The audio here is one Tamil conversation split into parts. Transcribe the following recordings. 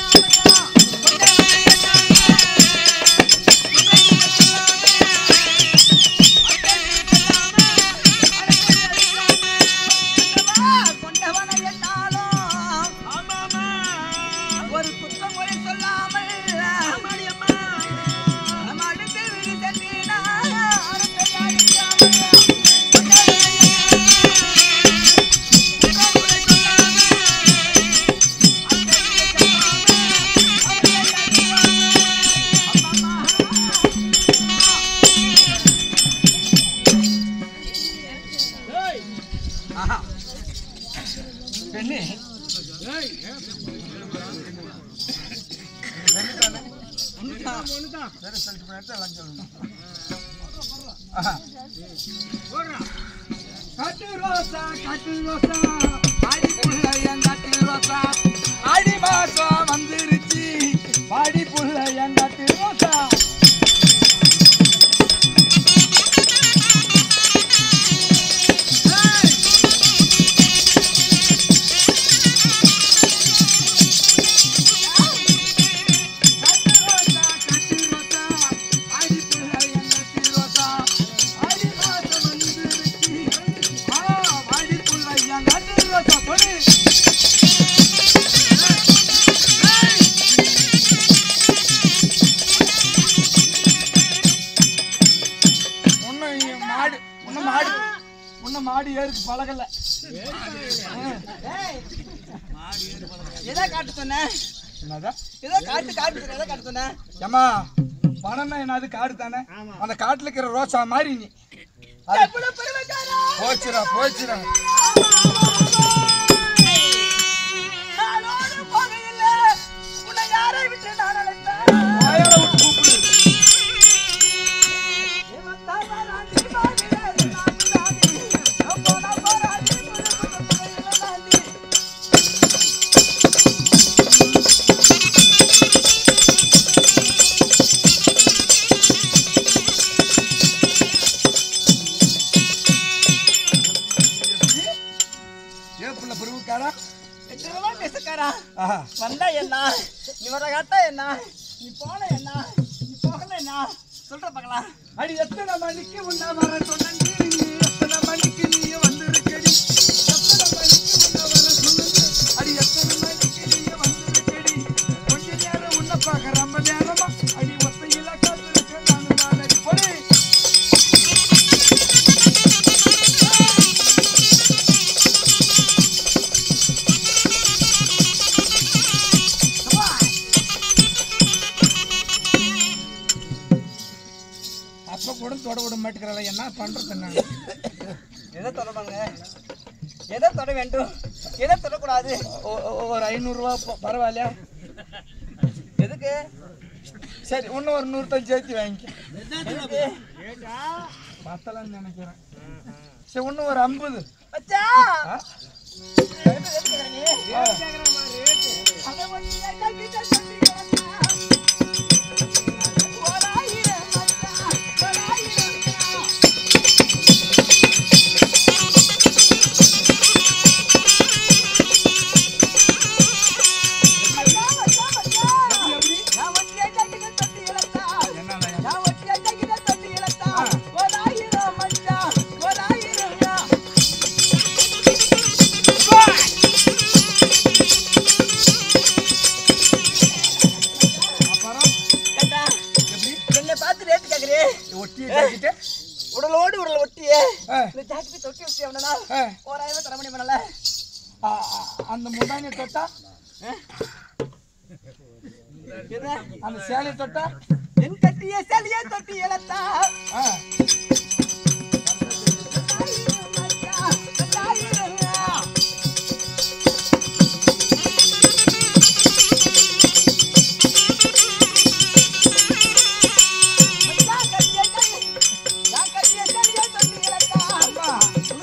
ஒரு குற்றம் மொழி சொல்லாமல் நம்ம அடுத்து விழி சென்றீனா அடுத்த பெண்ணே வேற சொல்லிட்டு போயிட்டு எல்லாம் சொல்லணும் ஆஹா. காட்டு ரோசா காட்டு ரோசா ஆடி புள்ள என் காட்டு ரோசா ஆடி மாசம் வந்துருச்சு பாடி புள்ள என் காட்டு ரோசா காட்டு ரோசா காட்டு ரோசா ஆடி புள்ள என் காட்டு ரோசா ஆடி மாசம் வந்துருச்சு ஆ பாடி புள்ள என் காட்டு ரோசா போடு உன்னை மாடு உன்னை மாடு உன்னை மாடு ஏருக்கு பழகல எதை காட்டு சொன்ன என்னதா ஏதோ காட்டு காட்டு சொன்ன எதை காட்டு சொன்ன ஏம்மா பணம்னா என்னது காடு தானே அந்த காட்டுல இருக்கிற ரோசா மாதிரி நீ அது எவ்வளவு பெருமைக்காரா போச்சுடா போச்சுடா நானோடு போகையில்லை. உன்னை யாரை விட்டு நான் அழைப்பேன்? வாயால விட்டு கூப்பிடு இவன் தான் வராண்டி, வாங்கிடாது, நான் விடாது. நான் போனா போராடி, புது புது புகையில தாண்டி. ஏ புள்ள பிரிவுக்காரா எத்தனவா பேசுக்காரா? ஆஹா வந்தா என்ன நீ வர காட்டா என்ன நீ போன என்ன நீ போகல என்ன சொல்ற பார்க்கலாம் அடி எத்தனை மணிக்கு உன்ன வர சொன்னி எத்தனை மணிக்கு நீ வந்திருக்கடி எத்தனை மணிக்கு உன்ன வர சொன்னி அடி எத்தனை மணிக்கு நீ வந்திருக்கடி கொஞ்ச நேரம் உன்னை பார்க்க ரொம்ப நேரமா அடி ஒத்தையில காத்திருக்க நான் நாளைக்கு போடு அப்ப கூட தொட விட மாட்டேங்கிறல என்ன பண்றது நான் எதை தொடப்பாங்க எதை தொட வேண்டும் எதை தொடக்கூடாது ஒ- ஒ- ஒரு ஐநூறுரூவா பரவாயில்லையா எதுக்கு சரி இன்னும் ஒரு நூறுத்தஞ்சு சேர்த்து வாங்கிக்க எதுக்கு பத்தலன்னு நினைக்கிறேன் சரி இன்னும் ஒரு ஐம்பது மச்சா ஆ? எதுக்கு கேக்குற நீ? ஆ. அதை ஒண்ணு என்ன கிட்ட சொல்லி கிடந்தா. ஓராயிரம் மச்சா, ஓராயிரம் மச்சா. மச்சா, மச்சா, மச்சா. நான் ஒட்டியா கிட்ட தொட்டி இழந்தா. என்னடா நான் ஒட்டியா கிட்ட தொட்டி இழந்தா. ஓராயிரம் மச்சா, ஓராயிரம் யா. அப்புறம் ஏண்டா, எப்படி என்னை பார்த்து ரேட்டு கேக்குறியே ஒட்டியை ஜாக்கிட்டு உடலோடு உடல் ஒட்டியே ஆ, இந்த ஜாக்கெட் தொட்டி வச்சு எவ்வளோ ஆ, ஓராயிரம் தர முடியும் பண்ணல ஆ, ஆ, அந்த முந்தானியை தொட்டா என்ன அந்த சேலையை தொட்டா என் கட்டிய சலிய தொட்டி இழத்தா ஆ, அம்மா,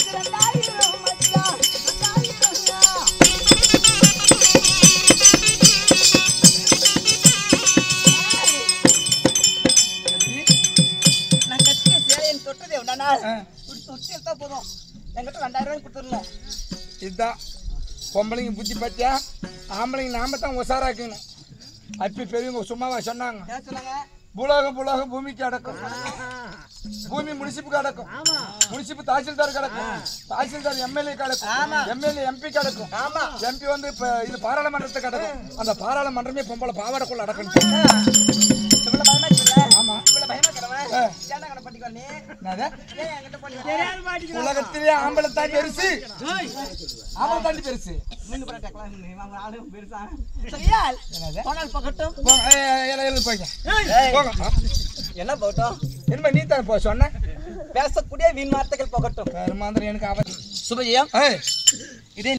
எப்படி? நான் கட்டிய சேலையின் தொட்டதே உண்டானா ஆ, ஒரு தொட்டி எடுத்தா போதும் என்கிட்ட ரெண்டாயிரம் ரூபாய் கொடுத்துடணும் இதுதான் பொம்பளைங்க புத்தி பத்தியா ஆம்பளைங்க நாம தான் உசாராக்கணும் அப்பி பெரியவங்க சும்மாவா சொன்னாங்க என்ன சொன்னாங்க பூலோகம் பூலோகம் பூமிக்கு அடக்கும் பூமி முனிசிப்புக்கு அடக்கும் முனிசிப்பு தாசில்தார் கிடக்கும் தாசில்தார் எம்எல்ஏ கிடக்கும் எம்எல்ஏ எம்பி கிடக்கும் ஆமா எம்பி வந்து இப்ப இது பாராளுமன்றத்தை கிடக்கும் அந்த பாராளுமன்றமே பொம்பளை பாவாடைக்குள்ள அடக்கணும் இவ்வளவு பயமா இருக்குல்ல ஆமா இவ்வளவு பயமா இருக்கிறவன் ஆ. ஏன்டா கணக்கு பண்ணிக்கோ நீ என்னது? ஏன் என்கிட்ட பண்ணி உலகத்திலே ஆம்பளை தான் பெருசு ஆம்பளை தாண்டி பெருசு நீங்க போற டெக்லாம் அவங்க ஆளு பெருசா சரியா என்னது? போனால் பக்கட்டும் போங்க, ஏய், ஏய், ஏய், எழுந்து போங்க போங்க ஆ. என்ன போட்டோம் என்ன நீ தான் போ சொன்ன பேசக்கூடிய வீண் வார்த்தைகள் போகட்டும் பெருமாந்திரம் எனக்கு அவன் சுபஜயம் ஏய் இதே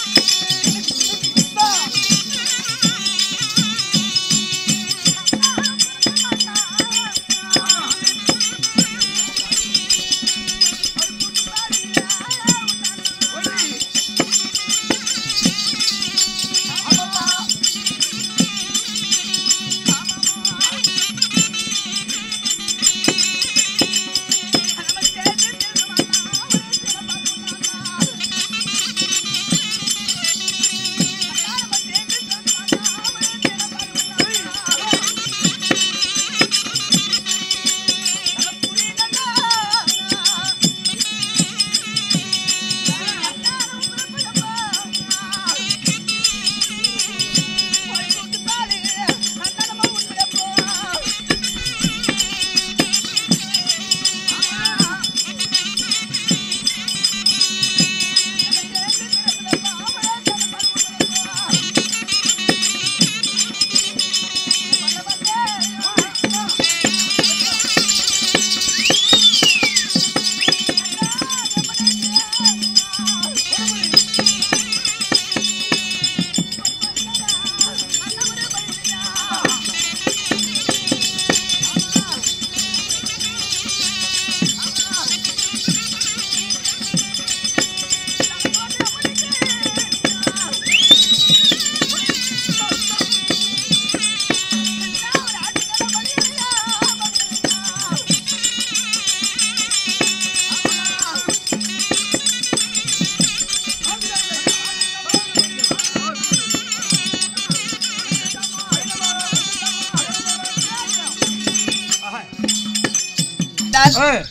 ஏய்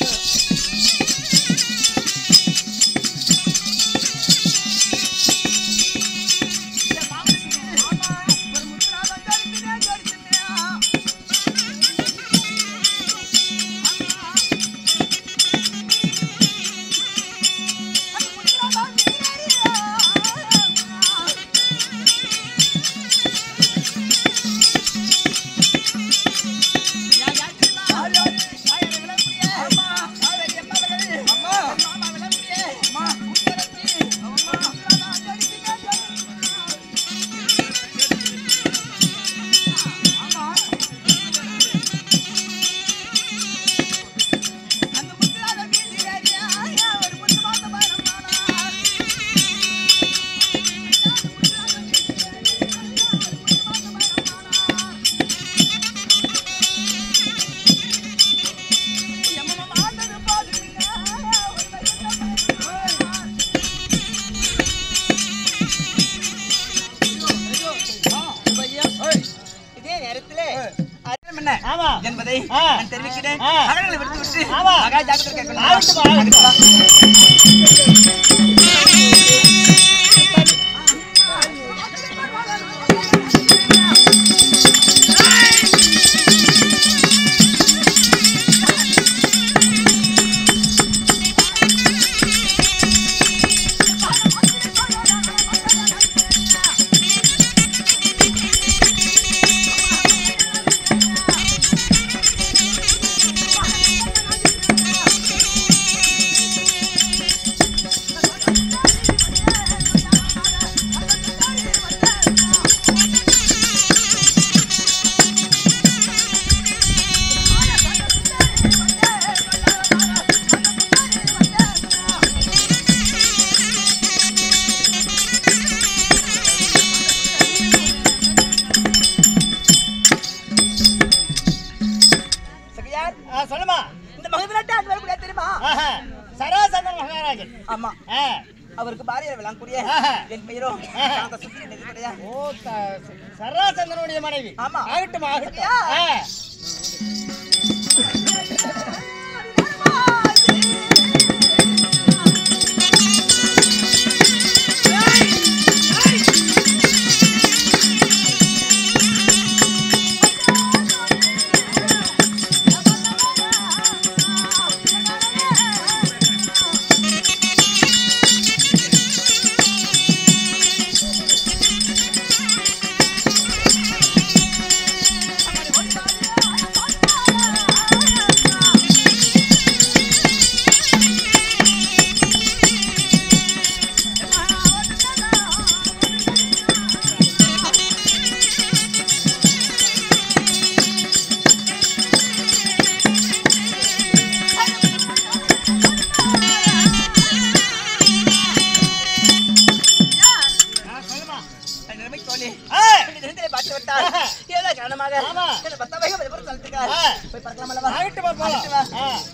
இதே நேரத்திலே அறம் என்ன ஆமா என்பதை ஆ. நான் தெரிவிக்கிறேன் ஆ. மகன்களை விடுத்து விட்டு ஆமா. மகா ஜாக்கிரதை கேட்கணும் ஆகட்டுமா, ஆகட்டுமா. சகையார் ஆ, சொல்லுமா இந்த மகதநாட்டு ஆண்டு வரக்கூடிய தெரியுமா ஆஹா. சராசர மகாராஜன் ஆமா ஆ. அவருக்கு பாரியர் விளங்கக்கூடிய ஆஹா. என் பெயரோ ஆஹா. அந்த சுத்திரி நெறிப்படையா ஓ த- சராசந்தனுடைய மனைவி ஆமா. ஆகட்டும் ஆகட்டும் அப்படியா? ஆ. ஆ, சொல்லுமா நிலைமை தோழி ஆ. இந்த தினத்திலே பார்த்து விட்டால் ஆஹா. ஏதோ காரணமாக ஆமா. இந்த பத்தாவையும் வெளிப்புறம் தள்ளிட்டுக்கார். ஆ. போய் பார்க்கலாம் அல்லவா? ஆகட்டுமா போலாம் ஆகட்டுமா? ஆ.